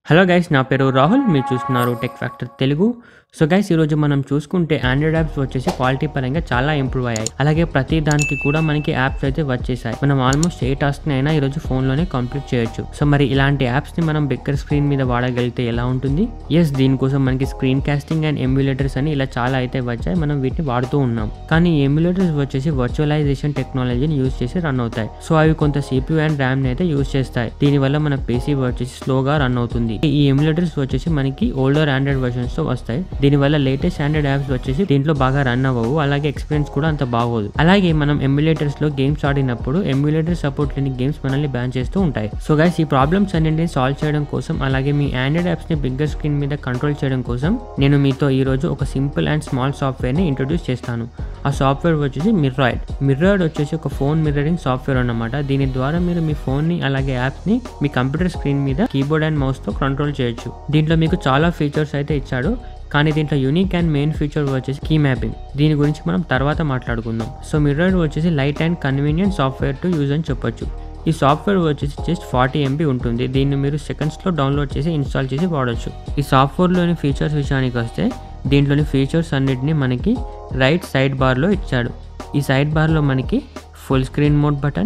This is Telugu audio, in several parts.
హలో గైస్ నా పేరు రాహుల్ మీరు చూస్తున్నారు tech factor Telugu so guys ఈరోజు మనం చూసుకుంటే ఆండ్రాయిడ్ యాప్స్ వచ్చేసి క్వాలిటీ పరంగా చాలా ఇంప్రూవ్ అయ్యాయి అలాగే ప్రతి దానికి కూడా మనకి యాప్స్ అయితే వచ్చేసాయి మనం ఆల్మోస్ట్ ఏ టాస్క్ అయినా ఈరోజు ఫోన్లోనే కంప్లీట్ చేయొచ్చు సో మరి ఇలాంటి యాప్స్ ని మనం బిగ్గర్ స్క్రీన్ మీద వాడగలిగితే ఎలా ఉంటుంది ఎస్ దీనికోసం మనకి స్క్రీన్ కాస్టింగ్ అండ్ ఎమ్యులేటర్స్ అని ఇలా చాలా అయితే వచ్చాయి మనం వీటిని వాడుతూ ఉన్నాం కానీ ఈ ఎమ్యులేటర్స్ వచ్చేసి వర్చువలైజేషన్ టెక్నాలజీని యూజ్ చేసి రన్ అవుతాయి సో అవి కొంత సిపియూ అండ్ ర్యామ్ ని అయితే యూజ్ చేస్తాయి దీనివల్ల మన పీసీ వచ్చేసి స్లోగా రన్ అవుతుంది ఈ ఎమ్యులేటర్స్ వచ్చేసి మనకి ఓల్డర్ ఆండ్రాయిడ్ వర్షన్స్ తో వస్తాయి దీనివల్ల లేటెస్ట్ ఆండ్రాయిడ్ యాప్స్ వచ్చేసి దీంట్లో బాగా రన్ అవ్వవు అలాగే ఎక్స్పీరియన్స్ కూడా అంత బాగోదు అలాగే మనం ఎమ్యులేటర్స్ లో గేమ్స్ ఆడినప్పుడు ఎమ్యులేటర్ సపోర్ట్ లేని గేమ్స్ మనల్ని బ్యాన్ చేస్తూ ఉంటాయి సో గైస్ ఈ ప్రాబ్లమ్స్ అన్నింటిని సాల్వ్ చేయడం కోసం అలాగే మీ ఆండ్రాయిడ్ యాప్స్ ని బిగ్గర్ స్క్రీన్ మీద కంట్రోల్ చేయడం కోసం నేను మీతో ఈ రోజు ఒక సింపుల్ అండ్ స్మాల్ సాఫ్ట్వేర్ ని ఇంట్రొడ్యూస్ చేస్తాను ఆ సాఫ్ట్వేర్ వచ్చేసి మిర్రాయిడ్ మిర్రాయిడ్ వచ్చేసి ఒక ఫోన్ మిర్రరింగ్ సాఫ్ట్వేర్ అన్నమాట దీని ద్వారా మీరు మీ ఫోన్ ని అలాగే యాప్స్ ని మీ కంప్యూటర్ స్క్రీన్ మీద కీబోర్డ్ అండ్ మౌస్ తో కంట్రోల్ చేయొచ్చు దీంట్లో మీకు చాలా ఫీచర్స్ అయితే ఇచ్చాడు కానీ దీంట్లో యూనిక్ అండ్ మెయిన్ ఫీచర్ వచ్చేసి కీ మ్యాపింగ్ దీని గురించి మనం తర్వాత మాట్లాడుకుందాం సో మిర్రాయిడ్ వచ్చేసి light and convenient software to use అని చెప్పొచ్చు ఈ సాఫ్ట్వేర్ వచ్చేసి జస్ట్ ఫార్టీ ఎంబీ ఉంటుంది దీన్ని మీరు సెకండ్స్లో డౌన్లోడ్ చేసి ఇన్స్టాల్ చేసి వాడచ్చు ఈ సాఫ్ట్వేర్లోని ఫీచర్స్ విషయానికి వస్తే దీంట్లోని ఫీచర్స్ అన్నిటిని మనకి రైట్ సైడ్ బార్లో ఇచ్చాడు ఈ సైడ్ బార్లో మనకి full screen mode button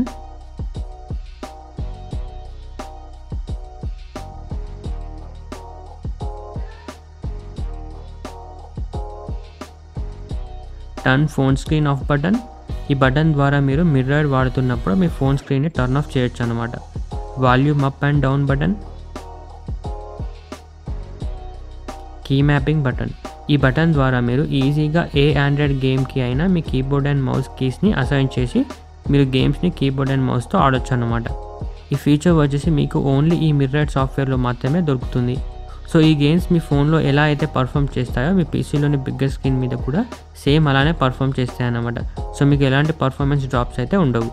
turn phone screen off button ఈ బటన్ ద్వారా మీరు మిర్రర్ వాడుతున్నప్పుడు మీ ఫోన్ స్క్రీన్ని టర్న్ ఆఫ్ చేయొచ్చు అనమాట volume up and down button key mapping button ఈ బటన్ ద్వారా మీరు ఈజీగా ఏ ఆండ్రాయిడ్ గేమ్కి అయినా మీ కీబోర్డ్ అండ్ మౌస్ కీస్ని అసైన్ చేసి మీరు గేమ్స్ని కీబోర్డ్ అండ్ మౌస్తో ఆడొచ్చు అనమాట ఈ ఫీచర్ వచ్చేసి మీకు ఓన్లీ ఈ మిర్రర్ సాఫ్ట్వేర్లో మాత్రమే దొరుకుతుంది సో ఈ గేమ్స్ మీ ఫోన్లో ఎలా అయితే పర్ఫామ్ చేస్తాయో మీ పీసీలోని బిగ్గర్ స్క్రీన్ మీద కూడా సేమ్ అలానే పర్ఫామ్ చేస్తాయి అన్నమాట సో మీకు ఎలాంటి పర్ఫార్మెన్స్ డ్రాప్స్ అయితే ఉండవు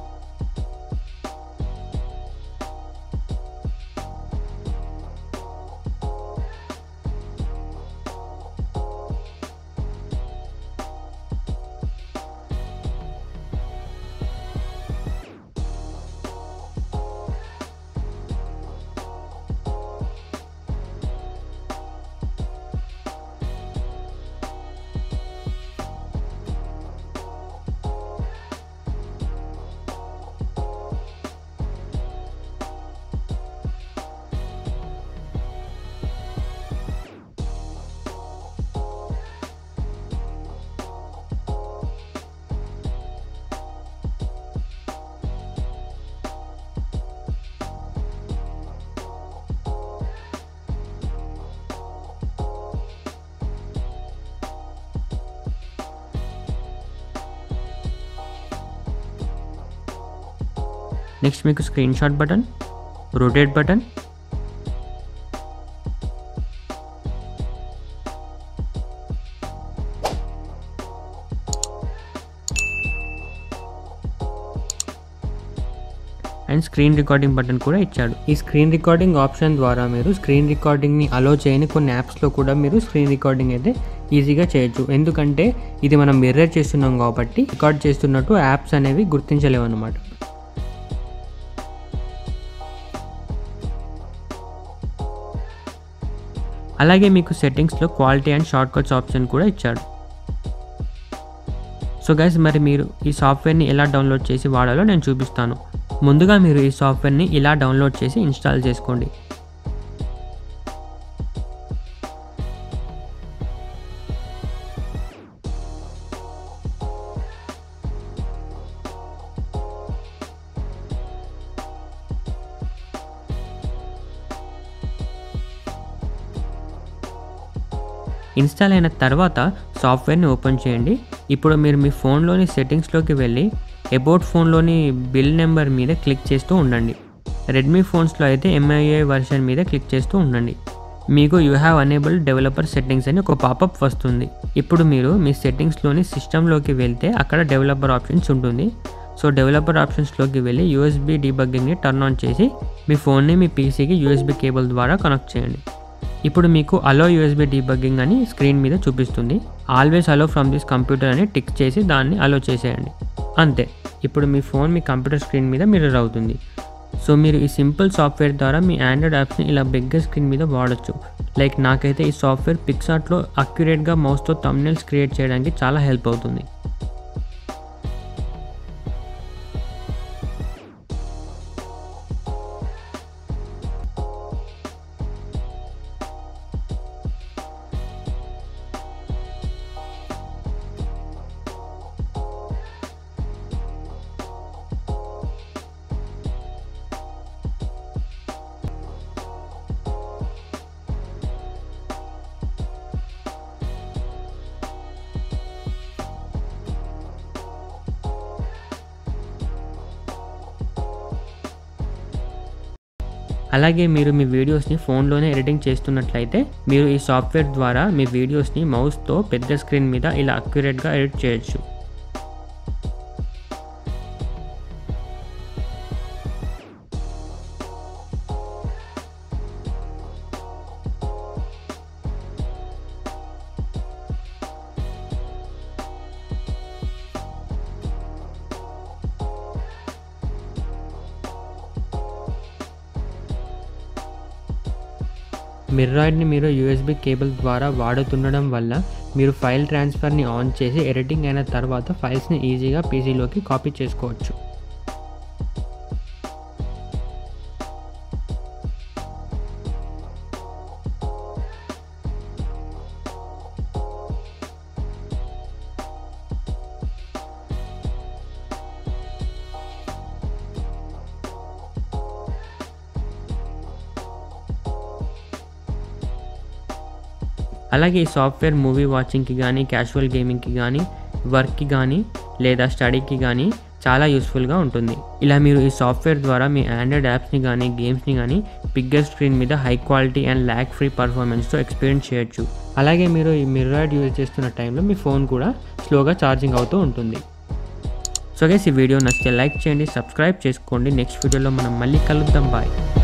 నెక్స్ట్ మీకు screenshot button rotate button and screen recording button కూడా ఇచ్చాడు ఈ స్క్రీన్ రికార్డింగ్ ఆప్షన్ ద్వారా మీరు స్క్రీన్ రికార్డింగ్ని అలో చేయని కొన్ని యాప్స్లో కూడా మీరు స్క్రీన్ రికార్డింగ్ అయితే ఈజీగా చేయొచ్చు ఎందుకంటే ఇది మనం మిర్రర్ చేస్తున్నాం కాబట్టి రికార్డ్ చేస్తున్నట్టు యాప్స్ అనేవి గుర్తించలేవు అనమాట అలాగే మీకు సెట్టింగ్స్లో quality and shortcuts option కూడా ఇచ్చాడు సో గైస్ మరి మీరు ఈ సాఫ్ట్వేర్ని ఎలా డౌన్లోడ్ చేసి వాడాలో నేను చూపిస్తాను ముందుగా మీరు ఈ సాఫ్ట్వేర్ని ఇలా డౌన్లోడ్ చేసి ఇన్స్టాల్ చేసుకోండి ఇన్స్టాల్ అయిన తర్వాత సాఫ్ట్వేర్ని ఓపెన్ చేయండి ఇప్పుడు మీరు మీ ఫోన్లోని సెట్టింగ్స్లోకి వెళ్ళి అబౌట్ ఫోన్లోని బిల్ నెంబర్ మీద క్లిక్ చేస్తూ ఉండండి రెడ్మీ ఫోన్స్లో అయితే ఎంఐఏ వర్షన్ మీద క్లిక్ చేస్తూ ఉండండి మీకు you have enable developer settings అని ఒక పాపప్ వస్తుంది ఇప్పుడు మీరు మీ సెట్టింగ్స్లోని సిస్టంలోకి వెళ్తే అక్కడ డెవలపర్ ఆప్షన్స్ ఉంటుంది సో డెవలపర్ ఆప్షన్స్లోకి వెళ్ళి యూఎస్బీ డీబగ్గింగ్ని టర్న్ ఆన్ చేసి మీ ఫోన్ని మీ పీసీకి యూఎస్బీ కేబుల్ ద్వారా కనెక్ట్ చేయండి ఇప్పుడు మీకు అలో యూఎస్బీ డీబగ్గింగ్ అని స్క్రీన్ మీద చూపిస్తుంది always allow from this computer అని టిక్ చేసి దాన్ని అలో చేసేయండి అంతే ఇప్పుడు మీ ఫోన్ మీ కంప్యూటర్ స్క్రీన్ మీద మిర్రర్ అవుతుంది సో మీరు ఈ సింపుల్ సాఫ్ట్వేర్ ద్వారా మీ ఆండ్రాయిడ్ యాప్స్ని ఇలా బిగ్గర్ స్క్రీన్ మీద వాడచ్చు లైక్ నాకైతే ఈ సాఫ్ట్వేర్ పిక్సార్ట్లో అక్యురేట్గా మౌస్తో తమ్నెల్స్ క్రియేట్ చేయడానికి చాలా హెల్ప్ అవుతుంది అలాగే మీరు మీ వీడియోస్ని ఫోన్లోనే ఎడిటింగ్ చేస్తున్నట్లయితే మీరు ఈ సాఫ్ట్వేర్ ద్వారా మీ వీడియోస్ని మౌస్తో పెద్ద స్క్రీన్ మీద ఇలా అక్యురేట్గా ఎడిట్ చేయొచ్చు మిర్రాయిడ్ని మీరు యూఎస్బి కేబుల్ ద్వారా వాడుతుండడం వల్ల మీరు ఫైల్ ట్రాన్స్ఫర్ని ఆన్ చేసి ఎడిటింగ్ అయిన తర్వాత ఫైల్స్ని ఈజీగా పీసీలోకి కాపీ చేసుకోవచ్చు అలాగే ఈ సాఫ్ట్వేర్ మూవీ వాచింగ్కి కానీ క్యాజువల్ గేమింగ్కి కానీ వర్క్కి కానీ లేదా స్టడీకి కానీ చాలా యూస్ఫుల్గా ఉంటుంది ఇలా మీరు ఈ సాఫ్ట్వేర్ ద్వారా మీ ఆండ్రాయిడ్ యాప్స్ని కానీ గేమ్స్ని కానీ బిగ్గర్ స్క్రీన్ మీద high quality and lag free పర్ఫార్మెన్స్తో ఎక్స్పీరియన్స్ చేయొచ్చు అలాగే మీరు ఈ మిర్రాయిడ్ యూజ్ చేస్తున్న టైంలో మీ ఫోన్ కూడా స్లోగా ఛార్జింగ్ అవుతూ ఉంటుంది సో గైస్ ఈ వీడియో నచ్చితే లైక్ చేయండి సబ్స్క్రైబ్ చేసుకోండి నెక్స్ట్ వీడియోలో మనం మళ్ళీ కలుద్దాం బాయ్